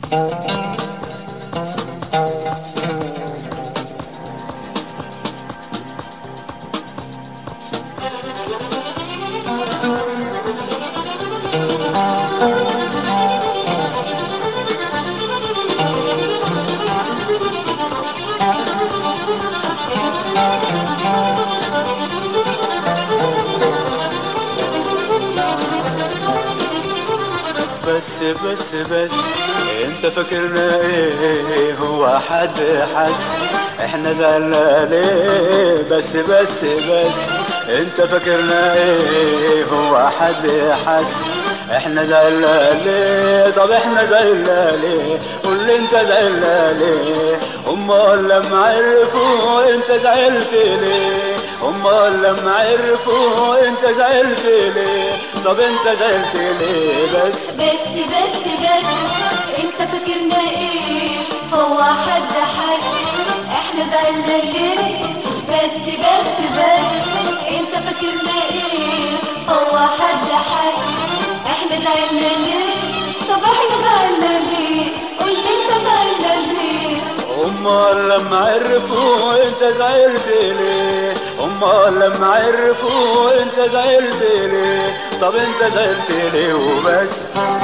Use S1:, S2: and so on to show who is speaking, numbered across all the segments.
S1: بس بس بس انت فاكرنا ايه هو حد حس احنا زعلنا ليه بس بس بس انت فاكرنا ايه هو حد حس احنا زعلنا ليه طب احنا زعلنا ليه قول لي انت زعلنا ليه امال لما عرفوا انت زعلت ليه امال لما عرفوا انت زعلت ليه طب انت زعلت ليه بس
S2: بس بس بس انت فاكرنا ايه هو حد حد احنا زعلنا ليه بس بس بس انت فاكرنا ايه هو حد حد احنا زعلنا ليه طب احنا زعلنا ليه قول لي انت زعلنا ليه
S1: امال لما عرفوا انت زعلت ليه امال لما عرفوا انت زعلت ليه طب انت زعلت ليه وبس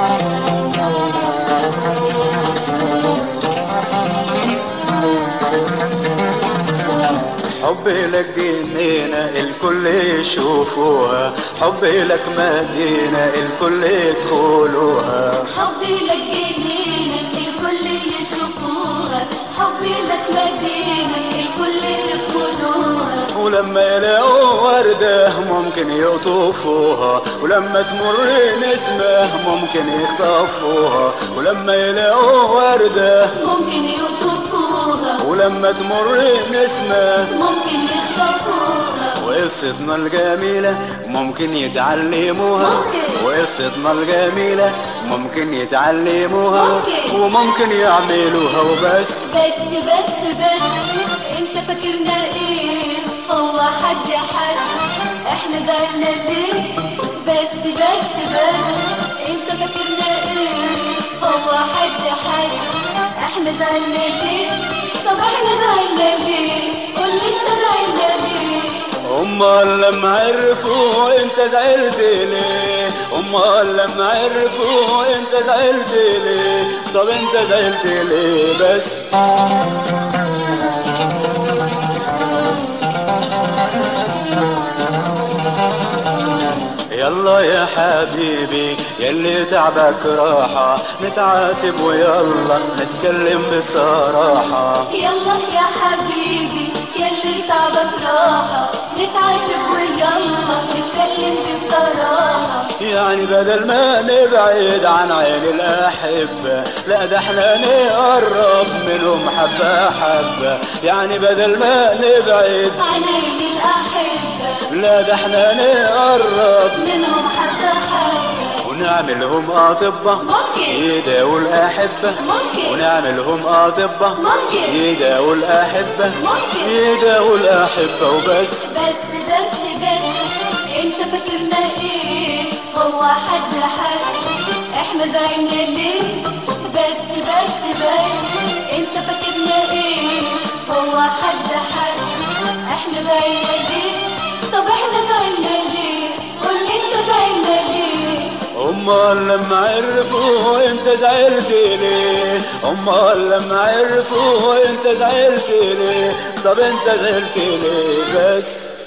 S1: حبي لك جنينة الكل يشوفوها حبي لك مدينة الكل يدخلوها
S2: حبي لك جنينة الكل يشوفوها حبي لك مدينة الكل يدخلوها
S1: ولما يلاقوا وردة ممكن يقطفوها ولما تمر نسمة ممكن يخطفوها ولما يلاقوا وردة
S2: ممكن يقطفوها
S1: ولما تمر نسمة
S2: ممكن يخطفوها
S1: وقصتنا الجميلة ممكن يتعلموها
S2: ممكن.
S1: وقصتنا الجميلة ممكن يتعلموها
S2: ممكن.
S1: وممكن يعملوها وبس
S2: بس بس بس انت فاكرنا ايه هو حد حد احنا زعلنا ليه بس بس بس انت فاكرنا ايه هو حد حد احنا زعلنا ليه طب احنا زعلنا ليه قول لي انت زعلنا ليه
S1: امال لما عرفوا انت زعلت ليه امال لما عرفوا انت زعلت ليه طب انت زعلت ليه بس يلا يا حبيبي يلي تعبك راحة نتعاتب ويلا نتكلم بصراحة
S2: يلا يا حبيبي يلي تعبك راحة نتعاتب ويلا نتكلم بصراحة
S1: يعني بدل ما نبعد عن عين الأحبة لا ده احنا نقرب منهم حبة حبة يعني بدل ما نبعد
S2: عن عين الأحبة
S1: لا ده احنا نقرب
S2: منهم حتى حاجة
S1: ونعملهم أطباء
S2: ممكن.
S1: يداووا الأحبة
S2: ممكن.
S1: ونعملهم أطباء
S2: ممكن.
S1: يداووا الأحبة
S2: ممكن.
S1: يداووا الأحبة وبس
S2: بس بس بس انت فاكرنا ايه هو حد حد احنا زعلنا ليه بس بس بس انت فاكرنا ايه هو حد حد احنا زعلنا ليه طب احنا زعلنا ليه قول لي انت زعلنا ليه
S1: امال لما عرفوا انت زعلت ليه امال لما عرفوا انت زعلت ليه طب انت زعلت ليه بس